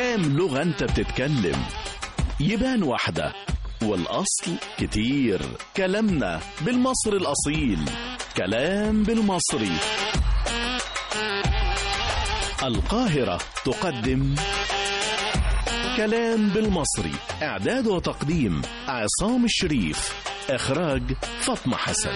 كام لغة انت بتتكلم يبان واحدة والأصل كتير كلامنا بالمصري الأصيل كلام بالمصري القاهرة تقدم كلام بالمصري إعداد وتقديم عصام الشريف إخراج فاطمة حسن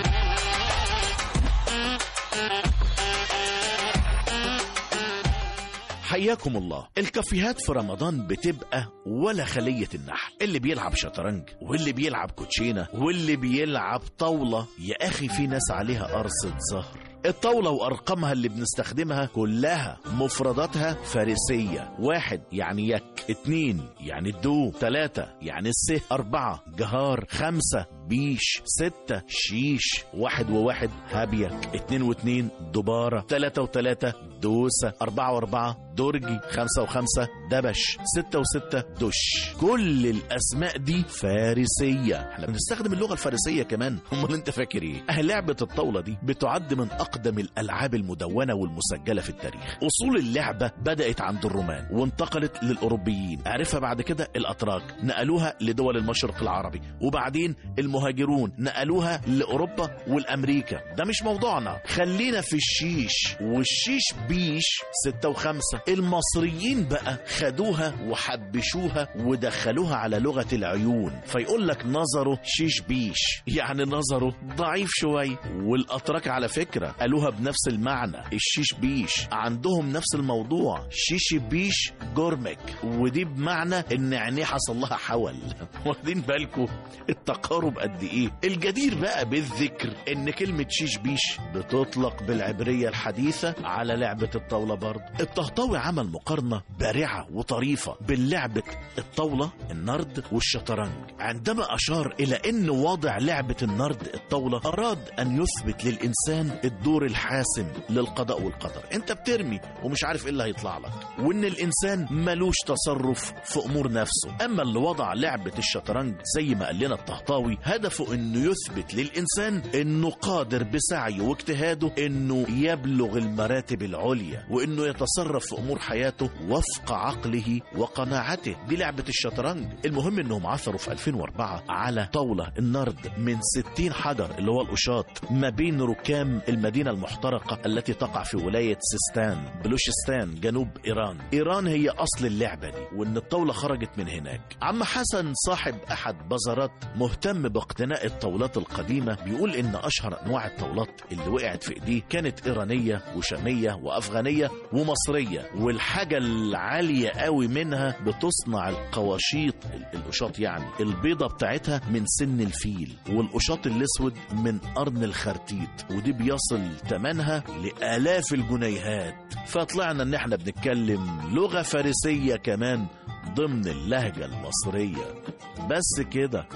حياكم الله الكافيهات في رمضان بتبقى ولا خلية النحل اللي بيلعب شطرنج واللي بيلعب كوتشينة واللي بيلعب طاولة يا أخي في ناس عليها قرصة زهر الطاولة وأرقامها اللي بنستخدمها كلها مفرداتها فارسية واحد يعني يك اتنين يعني الدو تلاتة يعني السه أربعة جهار خمسة بيش ستة شيش واحد وواحد هابيك اتنين واتنين دبارة تلاتة وتلاتة دوسة أربعة وأربعة درجي خمسة وخمسة دبش ستة وستة دش كل الأسماء دي فارسية احنا بنستخدم اللغة الفارسية كمان امال انت فاكر ايه اه لعبة الطاولة دي بتعد من أقدم الألعاب المدونة والمسجلة في التاريخ أصول اللعبة بدأت عند الرومان وانتقلت للأوروبيين عرفها بعد كده الأتراك نقلوها لدول المشرق العربي وبعدين المهاجرون نقلوها لأوروبا والأمريكا ده مش موضوعنا خلينا في الشيش والشيش بيش ستة وخمسة المصريين بقى خدوها وحبشوها ودخلوها على لغة العيون فيقول لك نظره شيش بيش يعني نظره ضعيف شوي والأتراك على فكرة قالوها بنفس المعنى الشيش بيش عندهم نفس الموضوع شيش بيش جورمك ودي بمعنى ان عينيه حصل لها حول واخدين بالكم التقارب قد ايه الجدير بقى بالذكر ان كلمة شيش بيش بتطلق بالعبرية الحديثة على لعبة الطاولة برضه الطهطاوي عمل مقارنة بارعة وطريفة بين لعبة الطاولة النرد والشطرنج عندما أشار إلى أن وضع لعبة النرد الطاولة أراد أن يثبت للإنسان الدور الحاسم للقضاء والقدر أنت بترمي ومش عارف إيه اللي هيطلع لك وأن الإنسان ملوش تصرف في أمور نفسه أما اللي وضع لعبة الشطرنج زي ما قال لنا الطهطاوي هدفه أنه يثبت للإنسان أنه قادر بسعيه واجتهاده أنه يبلغ المراتب العليا وأنه يتصرف في أمور حياته وفق عقله وقناعته دي لعبة الشطرنج المهم أنهم عثروا في 2004 على طاولة النرد من 60 حجر اللي هو القشاط ما بين ركام المدينة المحترقة التي تقع في ولاية سيستان بلوشستان جنوب إيران إيران هي أصل اللعبة دي وإن الطاولة خرجت من هناك عم حسن صاحب أحد بازارات مهتم باقتناء الطاولات القديمة بيقول إن أشهر أنواع الطاولات اللي وقعت في إيديه كانت إيرانية وشامية وأفغانية ومصرية والحاجة العالية قوي منها بتصنع القواشيط القشاط يعني البيضة بتاعتها من سن الفيل والقشاط الأسود من قرن الخرتيت ودي بيصل ثمنها لآلاف الجنيهات فطلعنا إن إحنا بنتكلم لغة فارسية كمان ضمن اللهجة المصرية بس كده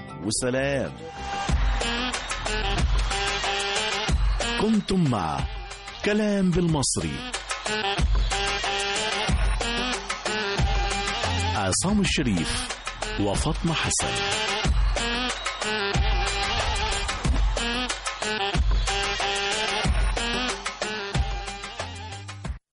وسلام كنتم مع كلام بالمصري عصام الشريف وفاطمة حسن